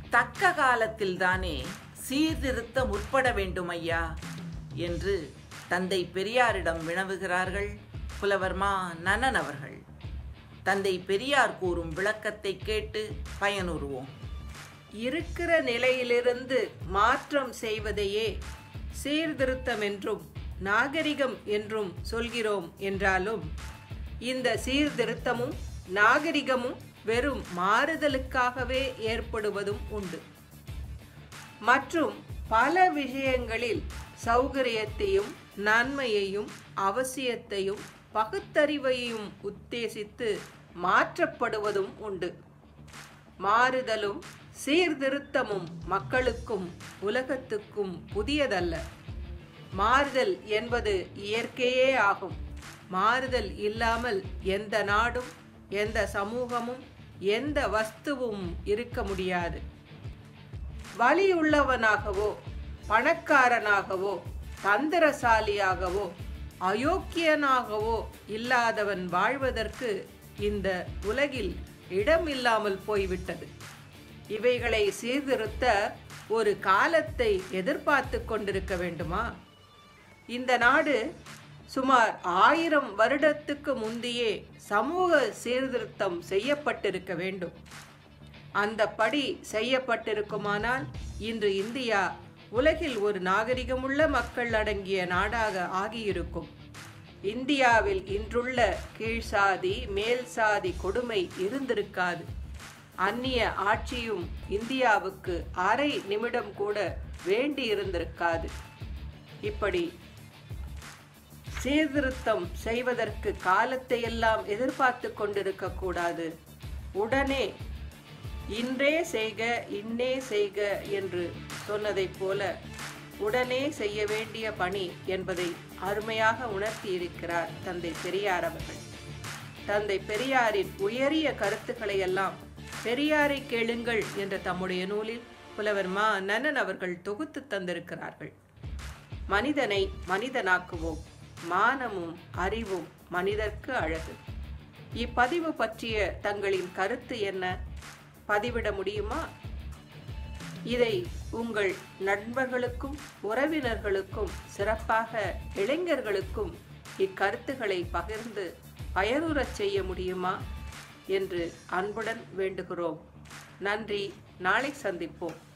தக்க காலத்தில்தானே சீர்திருத்த முற்பட வேண்டும் ஐயா என்று தந்தை பெரியாரிடம் வினவுகிறார்கள் புலவர் மா நன்னன் அவர்கள் தந்தை பெரியார் கூறும் விளக்கத்தை கேட்டு பயனுறுவோம் இருக்கிற நிலையிலிருந்து மாற்றம் செய்வதையே சீர்திருத்தம் என்றும் நாகரிகம் என்றும் சொல்கிறோம் என்றாலும் இந்த சீர்திருத்தமும் நாகரிகமும் வெறும் மாறுதலுக்காகவே ஏற்படுவதும் உண்டு மற்றும் பல விஷயங்களில் சௌகரியத்தையும் நன்மையையும் அவசியத்தையும் பகுத்தறிவையும் உத்தேசித்து மாற்றப்படுவதும் உண்டு மாறுதலும் சீர்திருத்தமும் மக்களுக்கும் உலகத்துக்கும் புதியதல்ல மாறுதல் என்பது இயற்கையே ஆகும் மாறுதல் இல்லாமல் எந்த நாடும் எந்த சமூகமும் எந்த வஸ்துவும் இருக்க முடியாது வலியுள்ளவனாகவோ பணக்காரனாகவோ தந்திரசாலியாகவோ அயோக்கியனாகவோ இல்லாதவன் வாழ்வதற்கு இந்த உலகில் இடமில்லாமல் போய்விட்டது இவைகளை சீர்திருத்த ஒரு காலத்தை எதிர்பார்த்து கொண்டிருக்க வேண்டுமா இந்த நாடு சுமார் ஆயிரம் வருடத்துக்கு முந்தையே சமூக சீர்திருத்தம் செய்யப்பட்டிருக்க வேண்டும் அந்த படி செய்யப்பட்டிருக்குமானால் இன்று இந்தியா உலகில் ஒரு நாகரிகமுள்ள மக்கள் அடங்கிய நாடாக ஆகியிருக்கும் இந்தியாவில் இன்றுள்ள கீழ்சாதி மேல் சாதி கொடுமை இருந்திருக்காது அந்நிய ஆட்சியும் இந்தியாவுக்கு அரை நிமிடம் கூட வேண்டி இருந்திருக்காது இப்படி சீர்திருத்தம் செய்வதற்கு காலத்தை எல்லாம் எதிர்பார்த்து கொண்டிருக்க கூடாது உடனே இன்றே செய்க இன்னே செய்க என்று சொன்னதைப் போல உடனே செய்ய வேண்டிய பணி என்பதை அருமையாக உணர்த்தி இருக்கிறார் தந்தை பெரியார் அவர்கள் தந்தை பெரியாரின் உயரிய கருத்துக்களை எல்லாம் பெரியாரை கேளுங்கள் என்ற தம்முடைய நூலில் புலவர் மா நன்னன் அவர்கள் தொகுத்து தந்திருக்கிறார்கள் மனிதனை மனிதனாக்குவோம் மானமும் அறிவும் மனிதர்க்கு அழகு இப்பதிவு பற்றிய தங்களின் கருத்து என்ன பதிவிட முடியுமா இதை உங்கள் நண்பர்களுக்கும் உறவினர்களுக்கும் சிறப்பாக இளைஞர்களுக்கும் இக்கருத்துக்களை பகிர்ந்து பயனுறச் செய்ய முடியுமா என்று அன்புடன் வேண்டுகிறோம் நன்றி நாளை சந்திப்போம்